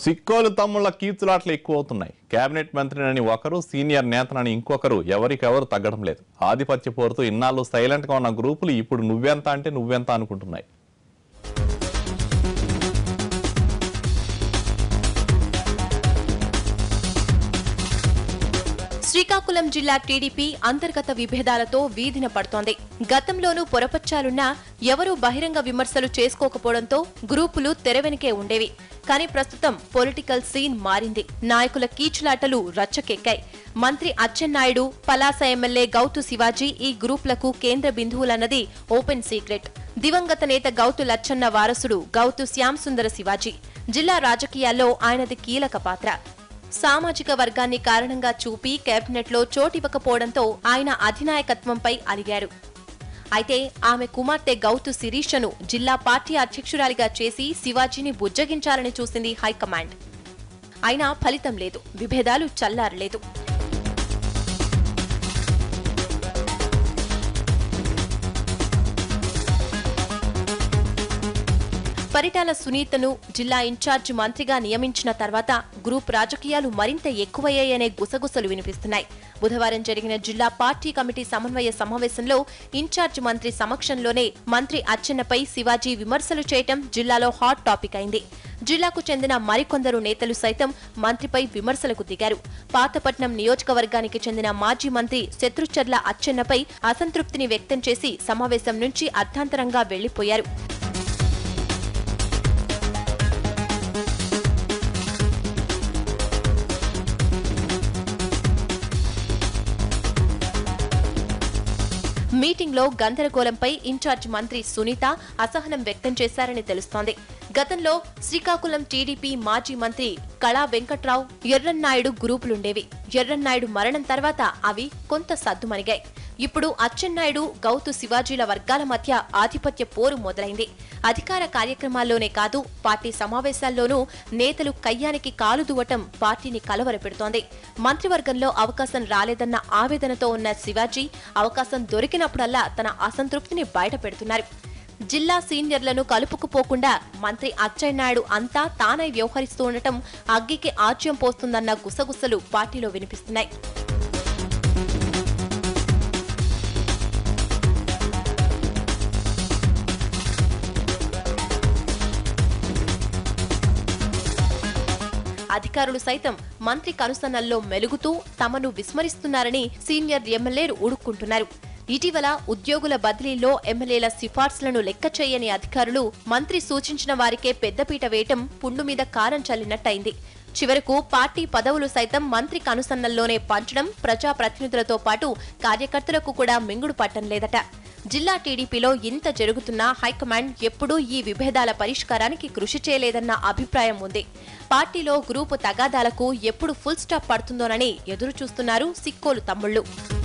సిక్కోలు తమ్ముళ్ల కీచులాట్లు ఎక్కువ అవుతున్నాయి కేబినెట్ మంత్రినని ఒకరు సీనియర్ నేతనని ఇంకొకరు ఎవరికెవరు తగ్గడం లేదు ఆధిపత్య పోరుతూ ఇన్నాళ్ళు సైలెంట్ గా ఉన్న గ్రూపులు ఇప్పుడు నువ్వెంత అంటే నువ్వెంత అనుకుంటున్నాయి శ్రీకాకుళం జిల్లా టీడీపీ అంతర్గత విభేదాలతో వీధిన పడుతోంది గతంలోనూ పొరపచ్చాలున్నా ఎవరూ బహిరంగ విమర్శలు చేసుకోకపోవడంతో గ్రూపులు తెరవెనుకే ఉండేవి కానీ ప్రస్తుతం పొలిటికల్ సీన్ మారింది నాయకుల కీచులాటలు రచ్చకెక్కాయి మంత్రి అచ్చెన్నాయుడు పలాస ఎమ్మెల్యే గౌతు శివాజీ ఈ గ్రూపులకు కేంద్ర బిందువులన్నది ఓపెన్ సీక్రెట్ దివంగత నేత గౌతు లచ్చన్న వారసుడు గౌతు శ్యామ్ సుందర శివాజీ జిల్లా రాజకీయాల్లో ఆయనది కీలక పాత్ర సామాజిక వర్గాన్ని కారణంగా చూపి కేబినెట్లో చోటివ్వకపోవడంతో ఆయన అధినాయకత్వంపై అలిగారు అయితే ఆమె కుమార్తె గౌతు శిరీషను జిల్లా పార్టీ అధ్యక్షురాలిగా చేసి శివాజీని బుజ్జగించాలని చూసింది హైకమాండ్ అయినా ఫలితం లేదు విభేదాలు చల్లారలేదు పరిటాల సునీతను జిల్లా ఇన్ఛార్జ్ మంత్రిగా నియమించిన తర్వాత గ్రూప్ రాజకీయాలు మరింత ఎక్కువయ్యాయనే గుసగుసలు వినిపిస్తున్నాయి బుధవారం జరిగిన జిల్లా పార్టీ కమిటీ సమన్వయ సమావేశంలో ఇన్ఛార్జ్ మంత్రి సమక్షంలోనే మంత్రి అచ్చెన్నపై శివాజీ విమర్శలు చేయటం జిల్లాలో హాట్ టాపిక్ అయింది జిల్లాకు చెందిన మరికొందరు నేతలు సైతం మంత్రిపై విమర్శలకు దిగారు పాతపట్నం నియోజకవర్గానికి చెందిన మాజీ మంత్రి శత్రుచర్ల అచ్చెన్నపై అసంతృప్తిని వ్యక్తం చేసి సమావేశం నుంచి అర్థాంతరంగా వెళ్లిపోయారు మీటింగ్లో గందరగోళంపై ఇన్ఛార్జ్ మంత్రి సునీత అసహనం వ్యక్తం చేశారని తెలుస్తోంది గతంలో శ్రీకాకుళం టీడీపీ మాజీ మంత్రి కళా వెంకట్రావు ఎర్రన్నాయుడు గ్రూపులుండేవి ఎర్రన్నాయుడు మరణం తర్వాత అవి కొంత సద్దుమణిగాయి ఇప్పుడు అచ్చెన్నాయుడు గౌతు శివాజీల వర్గాల మధ్య ఆధిపత్య పోరు మొదలైంది అధికార కార్యక్రమాల్లోనే కాదు పార్టీ సమావేశాల్లోనూ నేతలు కయ్యానికి కాలు దువ్వటం పార్టీని కలవరపెడుతోంది మంత్రివర్గంలో అవకాశం రాలేదన్న ఆవేదనతో ఉన్న శివాజీ అవకాశం దొరికినప్పుడల్లా తన అసంతృప్తిని బయటపెడుతున్నారు జిల్లా సీనియర్లను కలుపుకుపోకుండా మంత్రి అచ్చెన్నాయుడు అంతా తానై వ్యవహరిస్తూ ఉండటం అగ్గికి ఆజ్యం పోస్తుందన్న గుసగుసలు పార్టీలో వినిపిస్తున్నాయి అధికారులు సైతం మంత్రి కనుసన్నల్లో మెలుగుతూ తమను విస్మరిస్తున్నారని సీనియర్ ఎమ్మెల్యేలు ఉడుక్కుంటున్నారు ఇటీవల ఉద్యోగుల బదిలీలో ఎమ్మెల్యేల సిఫార్సులను లెక్క చేయని అధికారులు మంత్రి సూచించిన వారికే పెద్దపీట వేయటం పుండు మీద కారం చల్లినట్టయింది చివరకు పార్టీ పదవులు సైతం మంత్రి కనుసన్నల్లోనే పంచడం ప్రజాప్రతినిధులతో పాటు కార్యకర్తలకు కూడా మింగుడు పట్టం లేదట జిల్లా టీడీపీలో ఇంత జరుగుతున్నా హైకమాండ్ ఎప్పుడూ ఈ విభేదాల పరిష్కారానికి కృషి చేయలేదన్న అభిప్రాయం ఉంది పార్టీలో గ్రూపు తగాదాలకు ఎప్పుడు ఫుల్ స్టాప్ పడుతుందోనని ఎదురు చూస్తున్నారు సిక్కోలు తమ్ముళ్లు